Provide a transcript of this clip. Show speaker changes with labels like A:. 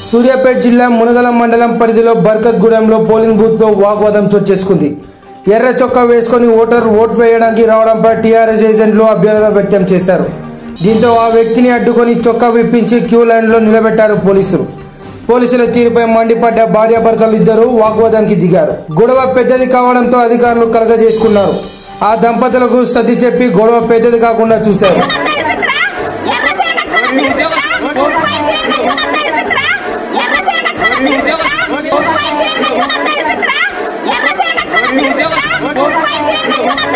A: సూర్యాపేట జిల్లా మునగల మండలం పరిధిలో బర్కత్గూడెంలో పోలింగ్ బూత్ లో వాగ్వాదం చోటు చేసుకుంది ఎర్ర చొక్కా వేసుకుని ఓటర్ ఓటు వేయడానికి రావడంపై టీఆర్ఎస్ ఏజెంట్లు అభ్యర్థన వ్యక్తం చేశారు దీంతో ఆ వ్యక్తిని అడ్డుకొని చొక్కా విప్పించి క్యూ లైన్ లో నిలబెట్టారు పోలీసులు పోలీసుల తీరుపై మండిపడ్డ భార్యాభర్తలు ఇద్దరు వాగ్వాదానికి దిగారు గొడవ పెద్దది కావడంతో అధికారులు కలగజేసుకున్నారు ఆ దంపతులకు సతి చెప్పి గొడవ పెద్దది కాకుండా చూశారు
B: ఎర్ర